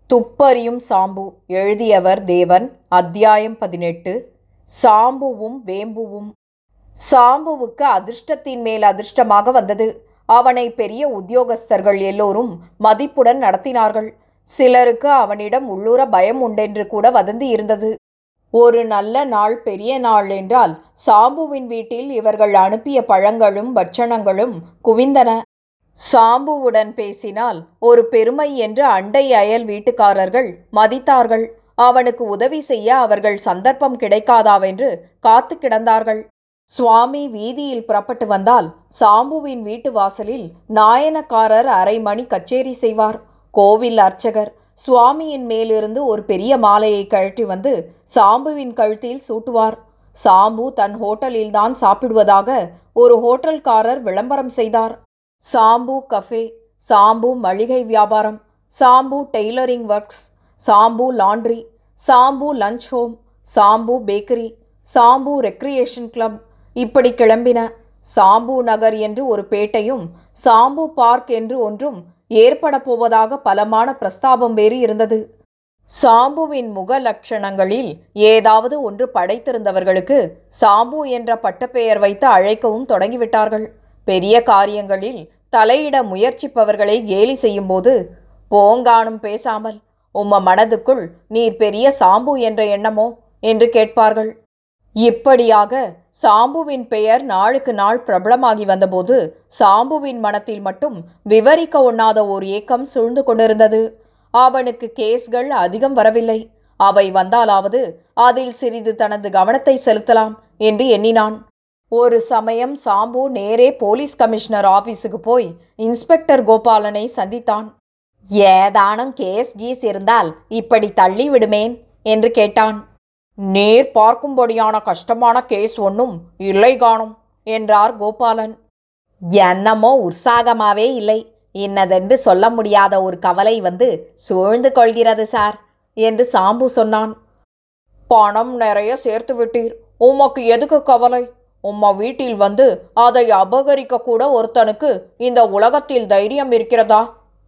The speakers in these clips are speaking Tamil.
துப்பறியும் சாம்பு எழுதியவர் தேவன் அத்தியாயம் பதினெட்டு சாம்புவும் வேம்புவும் சாம்புவுக்கு அதிர்ஷ்டத்தின் மேல் அதிர்ஷ்டமாக வந்தது அவனை பெரிய உத்தியோகஸ்தர்கள் எல்லோரும் மதிப்புடன் நடத்தினார்கள் சிலருக்கு அவனிடம் உள்ளூர பயம் உண்டென்று கூட வதந்தி இருந்தது ஒரு நல்ல நாள் பெரிய நாள் என்றால் சாம்புவின் வீட்டில் இவர்கள் அனுப்பிய பழங்களும் பட்சணங்களும் குவிந்தன சாம்புவுடன் பேசினால் ஒரு பெருமை என்று அண்டை அயல் வீட்டுக்காரர்கள் மதித்தார்கள் அவனுக்கு உதவி செய்ய அவர்கள் சந்தர்ப்பம் கிடைக்காதாவென்று காத்து கிடந்தார்கள் சுவாமி வீதியில் புறப்பட்டு வந்தால் சாம்புவின் வீட்டு வாசலில் நாயனக்காரர் அரை மணி கச்சேரி செய்வார் கோவில் அர்ச்சகர் சுவாமியின் மேலிருந்து ஒரு பெரிய மாலையை கழற்றி வந்து சாம்புவின் கழுத்தில் சூட்டுவார் சாம்பு தன் ஹோட்டலில்தான் சாப்பிடுவதாக ஒரு ஹோட்டல்காரர் விளம்பரம் செய்தார் சாம்பு கஃபே சாம்பு மளிகை வியாபாரம் Sambu tailoring works Sambu laundry Sambu lunch home Sambu bakery Sambu recreation club இப்படி கிளம்பின சாம்பு நகர் என்று ஒரு பேட்டையும் சாம்பு பார்க் என்று ஒன்றும் ஏற்பட போவதாக பலமான பிரஸ்தாபம் வேறு இருந்தது சாம்புவின் முக லட்சணங்களில் ஏதாவது ஒன்று படைத்திருந்தவர்களுக்கு சாம்பு என்ற பட்டப்பெயர் வைத்து அழைக்கவும் தொடங்கிவிட்டார்கள் பெரிய காரியங்களில் தலையிட முயற்சிப்பவர்களை கேலி செய்யும்போது போங்கானும் பேசாமல் உம்ம மனதுக்குள் நீர் பெரிய சாம்பு என்ற எண்ணமோ என்று கேட்பார்கள் இப்படியாக சாம்புவின் பெயர் நாளுக்கு நாள் பிரபலமாகி வந்தபோது சாம்புவின் மனத்தில் மட்டும் விவரிக்க ஒண்ணாத ஒரு ஏக்கம் சூழ்ந்து கொண்டிருந்தது அவனுக்கு கேஸ்கள் அதிகம் வரவில்லை அவை வந்தாலாவது அதில் சிறிது தனது கவனத்தை செலுத்தலாம் என்று எண்ணினான் ஒரு சமயம் சாம்பு நேரே போலீஸ் கமிஷனர் ஆபீஸுக்கு போய் இன்ஸ்பெக்டர் கோபாலனை சந்தித்தான் ஏதானும் கேஸ் கீஸ் இருந்தால் இப்படி தள்ளி விடுமேன் என்று கேட்டான் நேர் பார்க்கும்படியான கஷ்டமான கேஸ் ஒன்றும் இல்லை காணும் என்றார் கோபாலன் என்னமோ உற்சாகமாவே இல்லை இன்னதென்று சொல்ல முடியாத ஒரு கவலை வந்து சூழ்ந்து கொள்கிறது சார் என்று சாம்பு சொன்னான் பணம் நிறைய சேர்த்து விட்டீர் உமக்கு எதுக்கு கவலை உம்ம வீட்டில் வந்து அதை அபகரிக்க கூட ஒருத்தனுக்கு இந்த உலகத்தில் தைரியம் இருக்கிறதா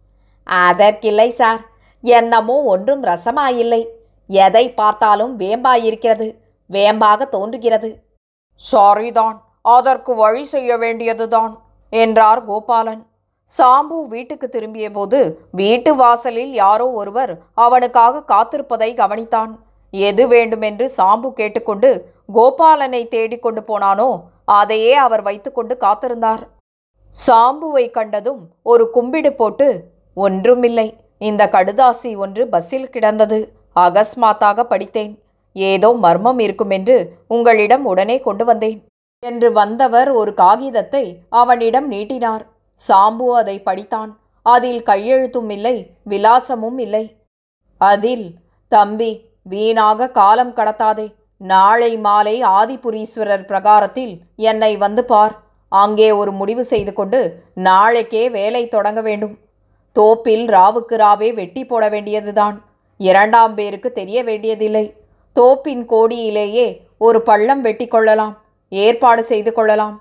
அதற்கில்லை சார் என்னமோ ஒன்றும் ரசமாயில்லை எதை பார்த்தாலும் வேம்பாயிருக்கிறது வேம்பாக தோன்றுகிறது சாரிதான் அதற்கு வழி செய்ய வேண்டியதுதான் என்றார் கோபாலன் சாம்பு வீட்டுக்கு திரும்பிய போது வீட்டு வாசலில் யாரோ ஒருவர் அவனுக்காக காத்திருப்பதை கவனித்தான் எது வேண்டுமென்று சாம்பு கேட்டுக்கொண்டு கோபாலனை தேடிக்கொண்டு போனானோ அதையே அவர் வைத்துக்கொண்டு காத்திருந்தார் சாம்புவை கண்டதும் ஒரு கும்பிடு போட்டு ஒன்றுமில்லை இந்த கடுதாசி ஒன்று பஸ்ஸில் கிடந்தது அகஸ்மாத்தாக படித்தேன் ஏதோ மர்மம் இருக்குமென்று உங்களிடம் உடனே கொண்டு வந்தேன் என்று வந்தவர் ஒரு காகிதத்தை அவனிடம் நீட்டினார் சாம்பு அதை படித்தான் அதில் கையெழுத்தும் இல்லை விலாசமும் இல்லை அதில் தம்பி வீணாக காலம் கடத்தாதே நாளை மாலை ஆதிபுரீஸ்வரர் பிரகாரத்தில் என்னை வந்து பார் அங்கே ஒரு முடிவு செய்து கொண்டு நாளைக்கே வேலை தொடங்க வேண்டும் தோப்பில் ராவுக்கு ராவே வெட்டி போட வேண்டியதுதான் இரண்டாம் பேருக்கு தெரிய வேண்டியதில்லை தோப்பின் கோடியிலேயே ஒரு பள்ளம் வெட்டி கொள்ளலாம் ஏற்பாடு செய்து கொள்ளலாம்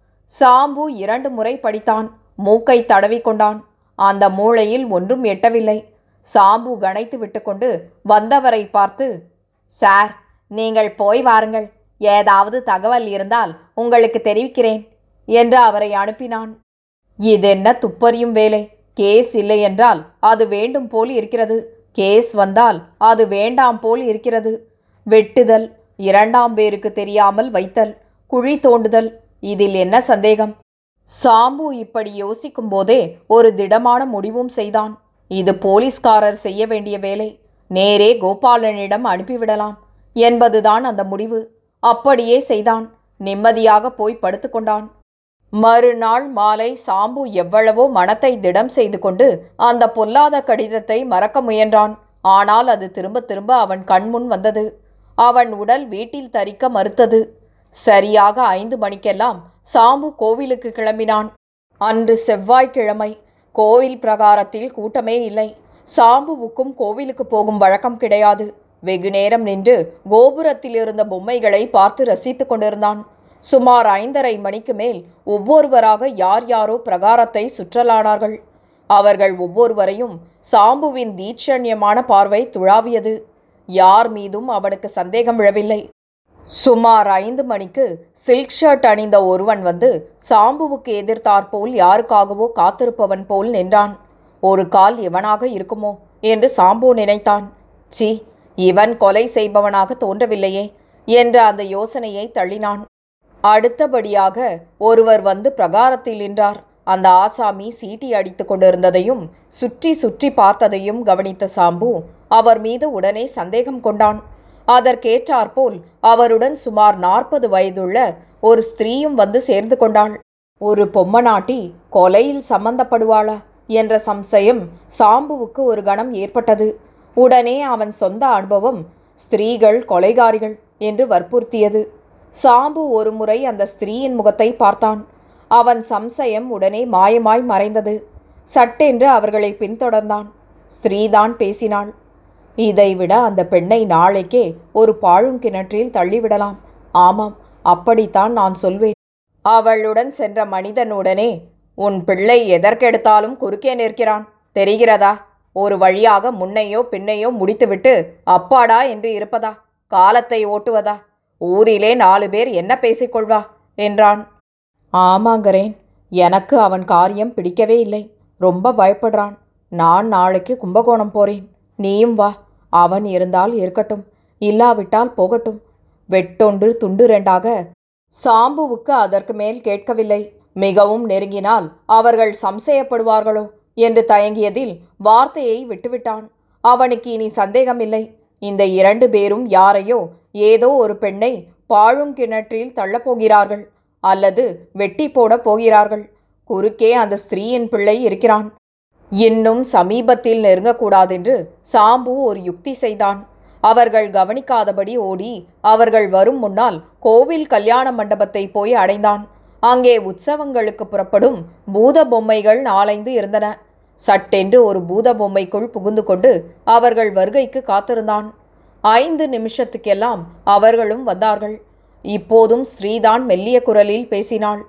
சாம்பு இரண்டு முறை படித்தான் மூக்கை தடவி கொண்டான் அந்த மூளையில் ஒன்றும் எட்டவில்லை சாம்பு கனைத்து விட்டுக்கொண்டு வந்தவரை பார்த்து சார் நீங்கள் போய் வாருங்கள் ஏதாவது தகவல் இருந்தால் உங்களுக்கு தெரிவிக்கிறேன் என்று அவரை அனுப்பினான் இதென்ன துப்பறியும் வேலை கேஸ் இல்லை என்றால் அது வேண்டும் போல் இருக்கிறது கேஸ் வந்தால் அது வேண்டாம் போல் இருக்கிறது வெட்டுதல் இரண்டாம் பேருக்கு தெரியாமல் வைத்தல் குழி தோண்டுதல் இதில் என்ன சந்தேகம் சாம்பு இப்படி யோசிக்கும் போதே ஒரு திடமான முடிவும் செய்தான் இது போலீஸ்காரர் செய்ய வேண்டிய வேலை நேரே கோபாலனிடம் அனுப்பிவிடலாம் என்பதுதான் அந்த முடிவு அப்படியே செய்தான் நிம்மதியாக போய் படுத்துக்கொண்டான் மறுநாள் மாலை சாம்பு எவ்வளவோ மனத்தை திடம் செய்து கொண்டு அந்த பொல்லாத கடிதத்தை மறக்க முயன்றான் ஆனால் அது திரும்ப திரும்ப அவன் கண்முன் வந்தது அவன் உடல் வீட்டில் தரிக்க மறுத்தது சரியாக ஐந்து மணிக்கெல்லாம் சாம்பு கோவிலுக்கு கிளம்பினான் அன்று செவ்வாய்க்கிழமை கோவில் பிரகாரத்தில் கூட்டமே இல்லை சாம்புவுக்கும் கோவிலுக்கு போகும் வழக்கம் கிடையாது வெகு நேரம் நின்று கோபுரத்தில் இருந்த பொம்மைகளை பார்த்து ரசித்துக் கொண்டிருந்தான் சுமார் ஐந்தரை மணிக்கு மேல் ஒவ்வொருவராக யார் யாரோ பிரகாரத்தை சுற்றலானார்கள் அவர்கள் ஒவ்வொருவரையும் சாம்புவின் தீட்சண்யமான பார்வை துழாவியது யார் மீதும் அவனுக்கு சந்தேகம் விழவில்லை சுமார் ஐந்து மணிக்கு சில்க் ஷர்ட் அணிந்த ஒருவன் வந்து சாம்புவுக்கு எதிர்த்தாற்போல் யாருக்காகவோ காத்திருப்பவன் போல் நின்றான் ஒரு கால் இவனாக இருக்குமோ என்று சாம்பு நினைத்தான் சி இவன் கொலை செய்பவனாக தோன்றவில்லையே என்ற அந்த யோசனையை தள்ளினான் அடுத்தபடியாக ஒருவர் வந்து பிரகாரத்தில் நின்றார் அந்த ஆசாமி சீட்டி அடித்து கொண்டிருந்ததையும் சுற்றி சுற்றி பார்த்ததையும் கவனித்த சாம்பு அவர் மீது உடனே சந்தேகம் கொண்டான் அதற்கேற்றாற்போல் அவருடன் சுமார் நாற்பது வயதுள்ள ஒரு ஸ்திரீயும் வந்து சேர்ந்து கொண்டாள் ஒரு பொம்மநாட்டி கொலையில் சம்பந்தப்படுவாளா என்ற சம்சயம் சாம்புவுக்கு ஒரு கணம் ஏற்பட்டது உடனே அவன் சொந்த அனுபவம் ஸ்திரீகள் கொலைகாரிகள் என்று வற்புறுத்தியது சாம்பு ஒரு முறை அந்த ஸ்திரீயின் முகத்தை பார்த்தான் அவன் சம்சயம் உடனே மாயமாய் மறைந்தது சட்டென்று அவர்களை பின்தொடர்ந்தான் ஸ்திரீதான் பேசினாள் இதைவிட அந்த பெண்ணை நாளைக்கே ஒரு பாழுங்கிணற்றில் தள்ளிவிடலாம் ஆமாம் அப்படித்தான் நான் சொல்வேன் அவளுடன் சென்ற மனிதனுடனே உன் பிள்ளை எதற்கெடுத்தாலும் குறுக்கே நிற்கிறான் தெரிகிறதா ஒரு வழியாக முன்னையோ பின்னையோ முடித்துவிட்டு அப்பாடா என்று இருப்பதா காலத்தை ஓட்டுவதா ஊரிலே நாலு பேர் என்ன பேசிக்கொள்வா என்றான் ஆமாங்கிறேன் எனக்கு அவன் காரியம் பிடிக்கவே இல்லை ரொம்ப பயப்படுறான் நான் நாளைக்கு கும்பகோணம் போறேன் நீயும் வா அவன் இருந்தால் இருக்கட்டும் இல்லாவிட்டால் போகட்டும் வெட்டொன்று துண்டு ரெண்டாக சாம்புவுக்கு அதற்கு மேல் கேட்கவில்லை மிகவும் நெருங்கினால் அவர்கள் சம்சயப்படுவார்களோ என்று தயங்கியதில் வார்த்தையை விட்டுவிட்டான் அவனுக்கு இனி சந்தேகமில்லை இந்த இரண்டு பேரும் யாரையோ ஏதோ ஒரு பெண்ணை பாழுங்கிணற்றில் தள்ளப் போகிறார்கள் அல்லது வெட்டி போடப் போகிறார்கள் குறுக்கே அந்த ஸ்திரீயின் பிள்ளை இருக்கிறான் இன்னும் சமீபத்தில் நெருங்கக்கூடாதென்று சாம்பு ஒரு யுக்தி செய்தான் அவர்கள் கவனிக்காதபடி ஓடி அவர்கள் வரும் முன்னால் கோவில் கல்யாண மண்டபத்தை போய் அடைந்தான் அங்கே உற்சவங்களுக்கு புறப்படும் பூத பொம்மைகள் நாலைந்து இருந்தன சட்டென்று ஒரு பூத பொம்மைக்குள் புகுந்து கொண்டு அவர்கள் வருகைக்கு காத்திருந்தான் ஐந்து நிமிஷத்துக்கெல்லாம் அவர்களும் வந்தார்கள் இப்போதும் ஸ்ரீதான் மெல்லிய குரலில் பேசினாள்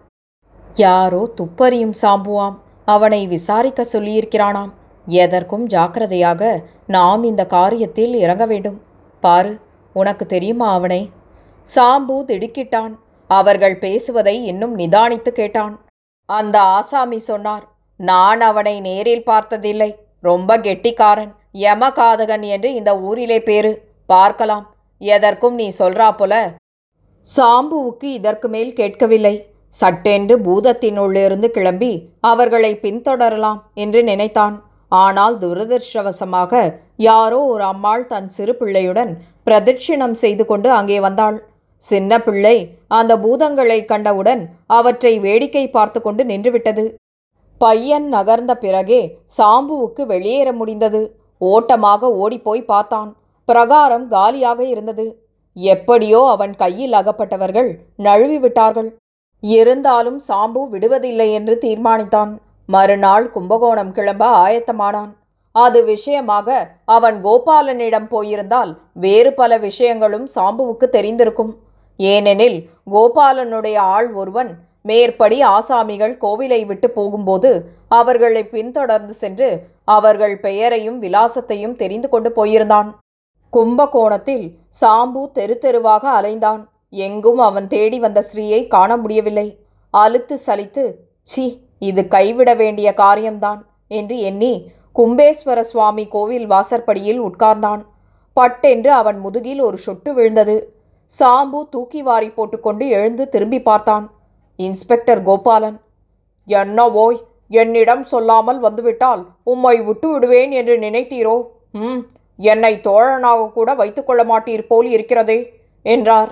யாரோ துப்பறியும் சாம்புவாம் அவனை விசாரிக்க சொல்லியிருக்கிறானாம் எதற்கும் ஜாக்கிரதையாக நாம் இந்த காரியத்தில் இறங்க வேண்டும் பாரு உனக்கு தெரியுமா அவனை சாம்பு திடுக்கிட்டான் அவர்கள் பேசுவதை இன்னும் நிதானித்து கேட்டான் அந்த ஆசாமி சொன்னார் நான் அவனை நேரில் பார்த்ததில்லை ரொம்ப கெட்டிக்காரன் யமகாதகன் என்று இந்த ஊரிலே பேரு பார்க்கலாம் எதற்கும் நீ சொல்றா போல சாம்புவுக்கு இதற்கு மேல் கேட்கவில்லை சட்டென்று பூதத்தினுள்ளிருந்து கிளம்பி அவர்களை பின்தொடரலாம் என்று நினைத்தான் ஆனால் துரதிர்ஷ்டவசமாக யாரோ ஒரு அம்மாள் தன் சிறு பிள்ளையுடன் பிரதட்சிணம் செய்து கொண்டு அங்கே வந்தாள் சின்ன பிள்ளை அந்த பூதங்களை கண்டவுடன் அவற்றை வேடிக்கை பார்த்து கொண்டு நின்றுவிட்டது பையன் நகர்ந்த பிறகே சாம்புவுக்கு வெளியேற முடிந்தது ஓட்டமாக ஓடிப்போய் பார்த்தான் பிரகாரம் காலியாக இருந்தது எப்படியோ அவன் கையில் அகப்பட்டவர்கள் நழுவி விட்டார்கள் இருந்தாலும் சாம்பு விடுவதில்லை என்று தீர்மானித்தான் மறுநாள் கும்பகோணம் கிளம்ப ஆயத்தமானான் அது விஷயமாக அவன் கோபாலனிடம் போயிருந்தால் வேறு பல விஷயங்களும் சாம்புவுக்கு தெரிந்திருக்கும் ஏனெனில் கோபாலனுடைய ஆள் ஒருவன் மேற்படி ஆசாமிகள் கோவிலை விட்டு போகும்போது அவர்களை பின்தொடர்ந்து சென்று அவர்கள் பெயரையும் விலாசத்தையும் தெரிந்து கொண்டு போயிருந்தான் கும்பகோணத்தில் சாம்பு தெரு தெருவாக அலைந்தான் எங்கும் அவன் தேடி வந்த ஸ்ரீயை காண முடியவில்லை அலுத்து சலித்து சி இது கைவிட வேண்டிய காரியம்தான் என்று எண்ணி கும்பேஸ்வர சுவாமி கோவில் வாசற்படியில் உட்கார்ந்தான் பட்டென்று அவன் முதுகில் ஒரு சொட்டு விழுந்தது சாம்பு தூக்கி வாரி போட்டுக்கொண்டு எழுந்து திரும்பி பார்த்தான் இன்ஸ்பெக்டர் கோபாலன் என்ன ஓய் என்னிடம் சொல்லாமல் வந்துவிட்டால் உம்மை விட்டு விடுவேன் என்று நினைத்தீரோ ம் என்னை தோழனாக கூட வைத்துக்கொள்ள மாட்டீர் போல் இருக்கிறதே என்றார்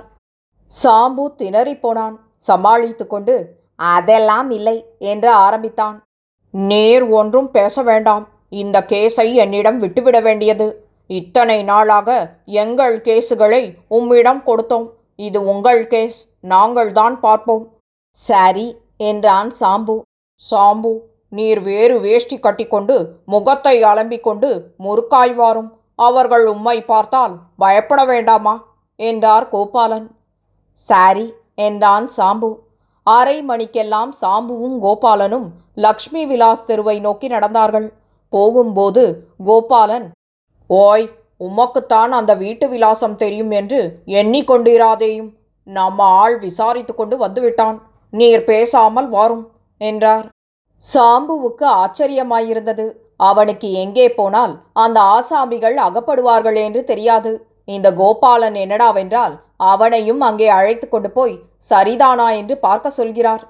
சாம்பு திணறிப் போனான் சமாளித்து கொண்டு அதெல்லாம் இல்லை என்று ஆரம்பித்தான் நேர் ஒன்றும் பேச வேண்டாம் இந்த கேஸை என்னிடம் விட்டுவிட வேண்டியது இத்தனை நாளாக எங்கள் கேஸுகளை உம்மிடம் கொடுத்தோம் இது உங்கள் கேஸ் நாங்கள் தான் பார்ப்போம் சரி என்றான் சாம்பு சாம்பு நீர் வேறு வேஷ்டி கட்டிக்கொண்டு முகத்தை அலம்பிக் கொண்டு முறுக்காய் வாரும் அவர்கள் உம்மை பார்த்தால் பயப்பட வேண்டாமா என்றார் கோபாலன் சாரி என்றான் சாம்பு அரை மணிக்கெல்லாம் சாம்புவும் கோபாலனும் லக்ஷ்மி விலாஸ் தெருவை நோக்கி நடந்தார்கள் போகும்போது கோபாலன் ஓய் உமக்குத்தான் அந்த வீட்டு விலாசம் தெரியும் என்று எண்ணிக்கொண்டிராதேயும் நம்ம ஆள் விசாரித்து கொண்டு வந்துவிட்டான் நீர் பேசாமல் வாரும் என்றார் சாம்புவுக்கு ஆச்சரியமாயிருந்தது அவனுக்கு எங்கே போனால் அந்த ஆசாமிகள் அகப்படுவார்கள் என்று தெரியாது இந்த கோபாலன் என்னடாவென்றால் அவனையும் அங்கே அழைத்து கொண்டு போய் சரிதானா என்று பார்க்க சொல்கிறார்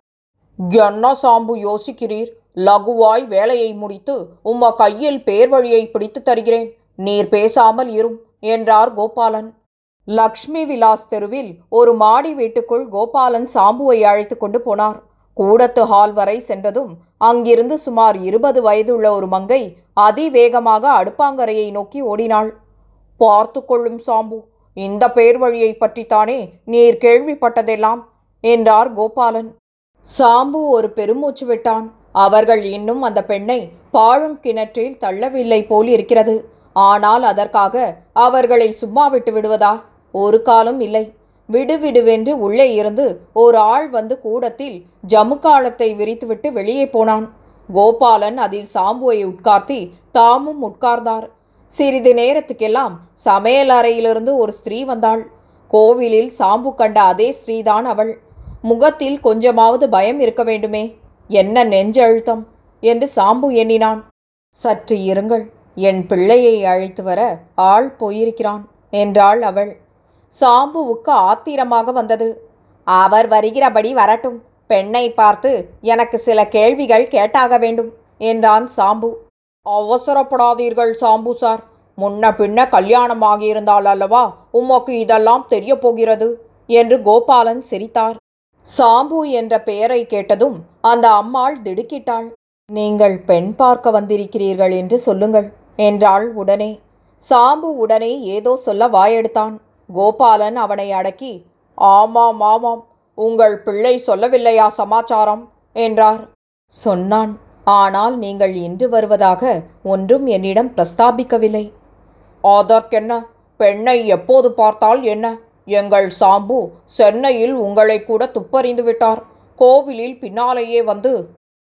என்ன சாம்பு யோசிக்கிறீர் லகுவாய் வேலையை முடித்து உம்ம கையில் பேர் வழியை பிடித்து தருகிறேன் நீர் பேசாமல் இரும் என்றார் கோபாலன் லக்ஷ்மி விலாஸ் தெருவில் ஒரு மாடி வீட்டுக்குள் கோபாலன் சாம்புவை அழைத்து கொண்டு போனார் கூடத்து ஹால் வரை சென்றதும் அங்கிருந்து சுமார் இருபது வயதுள்ள ஒரு மங்கை அதிவேகமாக அடுப்பாங்கரையை நோக்கி ஓடினாள் பார்த்து கொள்ளும் சாம்பு இந்த பேர் வழியை பற்றித்தானே நீர் கேள்விப்பட்டதெல்லாம் என்றார் கோபாலன் சாம்பு ஒரு பெருமூச்சு விட்டான் அவர்கள் இன்னும் அந்த பெண்ணை பாழுங்கிணற்றில் தள்ளவில்லை போல் இருக்கிறது ஆனால் அதற்காக அவர்களை சும்மா விட்டு விடுவதா ஒரு காலம் இல்லை விடுவிடுவென்று உள்ளே இருந்து ஒரு ஆள் வந்து கூடத்தில் ஜமுக்காலத்தை விரித்துவிட்டு வெளியே போனான் கோபாலன் அதில் சாம்புவை உட்கார்த்தி தாமும் உட்கார்ந்தார் சிறிது நேரத்துக்கெல்லாம் சமையல் அறையிலிருந்து ஒரு ஸ்திரீ வந்தாள் கோவிலில் சாம்பு கண்ட அதே ஸ்ரீதான் அவள் முகத்தில் கொஞ்சமாவது பயம் இருக்க வேண்டுமே என்ன நெஞ்சழுத்தம் என்று சாம்பு எண்ணினான் சற்று இருங்கள் என் பிள்ளையை அழைத்து வர ஆள் போயிருக்கிறான் என்றாள் அவள் சாம்புவுக்கு ஆத்திரமாக வந்தது அவர் வருகிறபடி வரட்டும் பெண்ணை பார்த்து எனக்கு சில கேள்விகள் கேட்டாக வேண்டும் என்றான் சாம்பு அவசரப்படாதீர்கள் சாம்பு சார் முன்ன பின்ன கல்யாணமாகியிருந்தால் அல்லவா உமக்கு இதெல்லாம் தெரிய போகிறது என்று கோபாலன் சிரித்தார் சாம்பு என்ற பெயரை கேட்டதும் அந்த அம்மாள் திடுக்கிட்டாள் நீங்கள் பெண் பார்க்க வந்திருக்கிறீர்கள் என்று சொல்லுங்கள் என்றாள் உடனே சாம்பு உடனே ஏதோ சொல்ல வாயெடுத்தான் கோபாலன் அவனை அடக்கி ஆமாம் ஆமாம் உங்கள் பிள்ளை சொல்லவில்லையா சமாச்சாரம் என்றார் சொன்னான் ஆனால் நீங்கள் இன்று வருவதாக ஒன்றும் என்னிடம் பிரஸ்தாபிக்கவில்லை அதற்கென்ன பெண்ணை எப்போது பார்த்தால் என்ன எங்கள் சாம்பு சென்னையில் உங்களை கூட துப்பறிந்து விட்டார் கோவிலில் பின்னாலேயே வந்து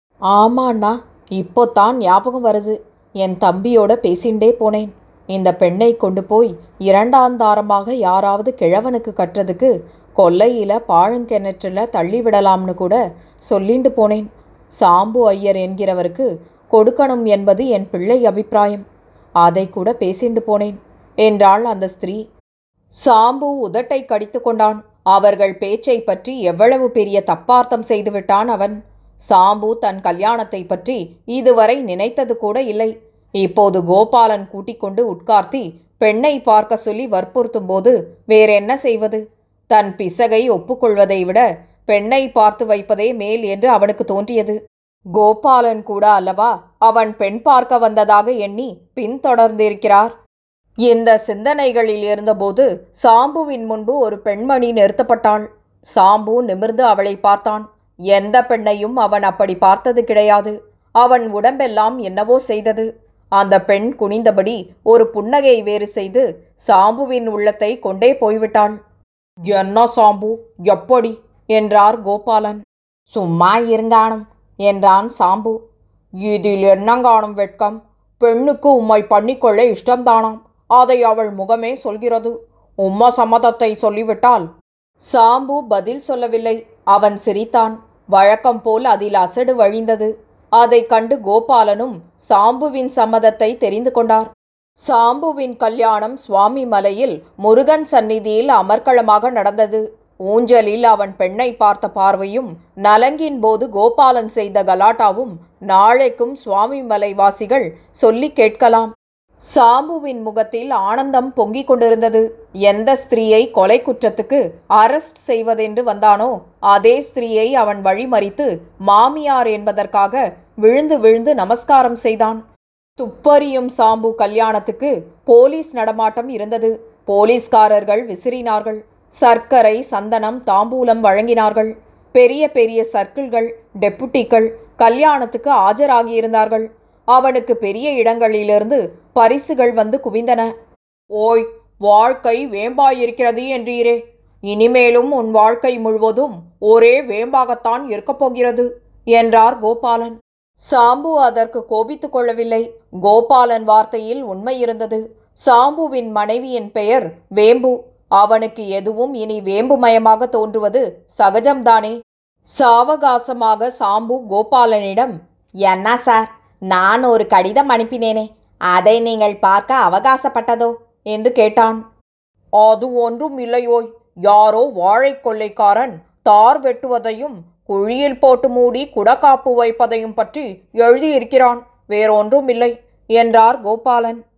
ஆமாண்ணா இப்போத்தான் ஞாபகம் வருது என் தம்பியோட பேசிண்டே போனேன் இந்த பெண்ணை கொண்டு போய் இரண்டாந்தாரமாக யாராவது கிழவனுக்கு கட்டுறதுக்கு கொல்லையில பாழுங்கிணற்றில் தள்ளிவிடலாம்னு கூட சொல்லிண்டு போனேன் சாம்பு ஐயர் என்கிறவருக்கு கொடுக்கணும் என்பது என் பிள்ளை அபிப்பிராயம் அதை கூட பேசிண்டு போனேன் என்றாள் அந்த ஸ்திரீ சாம்பு உதட்டை கடித்து கொண்டான் அவர்கள் பேச்சை பற்றி எவ்வளவு பெரிய தப்பார்த்தம் செய்துவிட்டான் அவன் சாம்பு தன் கல்யாணத்தை பற்றி இதுவரை நினைத்தது கூட இல்லை இப்போது கோபாலன் கூட்டிக் கொண்டு உட்கார்த்தி பெண்ணை பார்க்க சொல்லி வற்புறுத்தும் போது வேறென்ன செய்வது தன் பிசகை ஒப்புக்கொள்வதை விட பெண்ணை பார்த்து வைப்பதே மேல் என்று அவனுக்கு தோன்றியது கோபாலன் கூட அல்லவா அவன் பெண் பார்க்க வந்ததாக எண்ணி பின்தொடர்ந்திருக்கிறார் இந்த சிந்தனைகளில் இருந்தபோது சாம்புவின் முன்பு ஒரு பெண்மணி நிறுத்தப்பட்டாள் சாம்பு நிமிர்ந்து அவளை பார்த்தான் எந்த பெண்ணையும் அவன் அப்படி பார்த்தது கிடையாது அவன் உடம்பெல்லாம் என்னவோ செய்தது அந்த பெண் குனிந்தபடி ஒரு புன்னகை வேறு செய்து சாம்புவின் உள்ளத்தை கொண்டே போய்விட்டாள் என்ன சாம்பு எப்படி என்றார் கோபாலன் சும்மா இருங்கானும் என்றான் சாம்பு இதில் என்னங்கானும் வெட்கம் பெண்ணுக்கு உம்மை பண்ணிக்கொள்ள இஷ்டம்தானாம் அதை அவள் முகமே சொல்கிறது உம்ம சம்மதத்தை சொல்லிவிட்டால் சாம்பு பதில் சொல்லவில்லை அவன் சிரித்தான் வழக்கம் போல் அதில் அசடு வழிந்தது அதைக் கண்டு கோபாலனும் சாம்புவின் சம்மதத்தை தெரிந்து கொண்டார் சாம்புவின் கல்யாணம் சுவாமி மலையில் முருகன் சந்நிதியில் அமர்க்களமாக நடந்தது ஊஞ்சலில் அவன் பெண்ணை பார்த்த பார்வையும் நலங்கின் போது கோபாலன் செய்த கலாட்டாவும் நாளைக்கும் சுவாமி மலைவாசிகள் சொல்லி கேட்கலாம் சாம்புவின் முகத்தில் ஆனந்தம் பொங்கிக் கொண்டிருந்தது எந்த ஸ்திரீயை கொலை குற்றத்துக்கு அரெஸ்ட் செய்வதென்று வந்தானோ அதே ஸ்திரீயை அவன் வழிமறித்து மாமியார் என்பதற்காக விழுந்து விழுந்து நமஸ்காரம் செய்தான் துப்பறியும் சாம்பு கல்யாணத்துக்கு போலீஸ் நடமாட்டம் இருந்தது போலீஸ்காரர்கள் விசிறினார்கள் சர்க்கரை சந்தனம் தாம்பூலம் வழங்கினார்கள் பெரிய பெரிய சர்க்கிள்கள் டெப்புட்டிகள் கல்யாணத்துக்கு ஆஜராகியிருந்தார்கள் அவனுக்கு பெரிய இடங்களிலிருந்து பரிசுகள் வந்து குவிந்தன ஓய் வாழ்க்கை வேம்பாயிருக்கிறது என்றீரே இனிமேலும் உன் வாழ்க்கை முழுவதும் ஒரே வேம்பாகத்தான் இருக்கப் போகிறது என்றார் கோபாலன் சாம்பு அதற்கு கோபித்துக் கொள்ளவில்லை கோபாலன் வார்த்தையில் உண்மை இருந்தது சாம்புவின் மனைவியின் பெயர் வேம்பு அவனுக்கு எதுவும் இனி வேம்புமயமாக தோன்றுவது சகஜம்தானே சாவகாசமாக சாம்பு கோபாலனிடம் என்ன சார் நான் ஒரு கடிதம் அனுப்பினேனே அதை நீங்கள் பார்க்க அவகாசப்பட்டதோ என்று கேட்டான் அது ஒன்றும் இல்லையோய் யாரோ வாழைக் கொள்ளைக்காரன் தார் வெட்டுவதையும் குழியில் போட்டு மூடி குடக்காப்பு வைப்பதையும் பற்றி எழுதியிருக்கிறான் வேறொன்றும் இல்லை என்றார் கோபாலன்